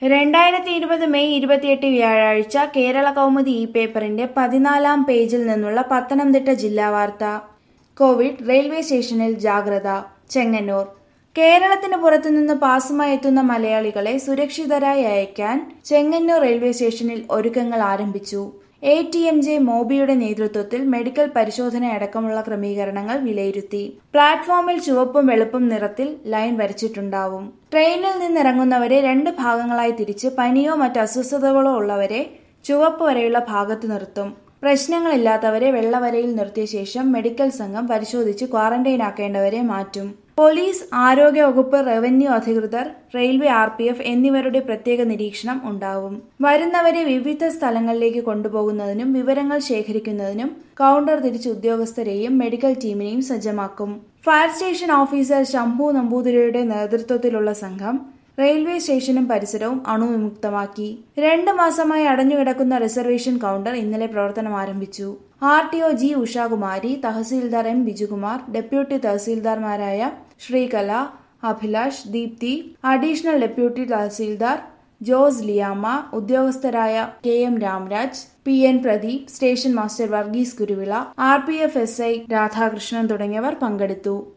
രണ്ടായിരത്തി ഇരുപത് മെയ് ഇരുപത്തിയെട്ട് വ്യാഴാഴ്ച കേരള കൗമുദി ഇ പേപ്പറിന്റെ പതിനാലാം പേജിൽ നിന്നുള്ള പത്തനംതിട്ട ജില്ലാ വാർത്ത കോവിഡ് റെയിൽവേ സ്റ്റേഷനിൽ ജാഗ്രത ചെങ്ങന്നൂർ കേരളത്തിന് പുറത്തുനിന്ന് പാസുമായി എത്തുന്ന മലയാളികളെ സുരക്ഷിതരായി അയക്കാൻ ചെങ്ങന്നൂർ റെയിൽവേ സ്റ്റേഷനിൽ ഒരുക്കങ്ങൾ ആരംഭിച്ചു എ ടി എം ജെ മോബിയുടെ നേതൃത്വത്തിൽ മെഡിക്കൽ പരിശോധനയടക്കമുള്ള ക്രമീകരണങ്ങൾ വിലയിരുത്തി പ്ലാറ്റ്ഫോമിൽ ചുവപ്പും വെളുപ്പും നിറത്തിൽ ലൈൻ വരച്ചിട്ടുണ്ടാവും ട്രെയിനിൽ നിന്നിറങ്ങുന്നവരെ രണ്ട് ഭാഗങ്ങളായി തിരിച്ച് പനിയോ മറ്റ് അസ്വസ്ഥതകളോ ഉള്ളവരെ ചുവപ്പ് വരെയുള്ള ഭാഗത്ത് നിർത്തും പ്രശ്നങ്ങളില്ലാത്തവരെ വെള്ളവരയിൽ നിർത്തിയ ശേഷം മെഡിക്കൽ സംഘം പരിശോധിച്ച് ക്വാറന്റൈൻ ആക്കേണ്ടവരെ മാറ്റും പോലീസ് ആരോഗ്യ വകുപ്പ് റവന്യൂ അധികൃതർ റെയിൽവേ ആർ പി എഫ് എന്നിവരുടെ പ്രത്യേക നിരീക്ഷണം ഉണ്ടാവും വരുന്നവരെ വിവിധ സ്ഥലങ്ങളിലേക്ക് കൊണ്ടുപോകുന്നതിനും വിവരങ്ങൾ ശേഖരിക്കുന്നതിനും കൗണ്ടർ തിരിച്ച് ഉദ്യോഗസ്ഥരെയും മെഡിക്കൽ ടീമിനെയും സജ്ജമാക്കും ഫയർ സ്റ്റേഷൻ ഓഫീസർ ശംഭു നമ്പൂതിരിയുടെ നേതൃത്വത്തിലുള്ള സംഘം റെയിൽവേ സ്റ്റേഷനും പരിസരവും അണുവിമുക്തമാക്കി രണ്ട് മാസമായി അടഞ്ഞുകിടക്കുന്ന റിസർവേഷൻ കൗണ്ടർ ഇന്നലെ പ്രവർത്തനം ആരംഭിച്ചു R T O G Ushakumari tahsildar M Bijukumar deputy തഹസീൽദാർമാരായ Sreekala Abhilash Deepthi additional deputy tahsildar Jose Liyamma ഉദ്യോഗസ്ഥരായ K M Ramraj P N Pradeep station master Varghese Kuruvila R P F S I Radhakrishnan തുടങ്ങിയവർ പങ്കെടുത്തു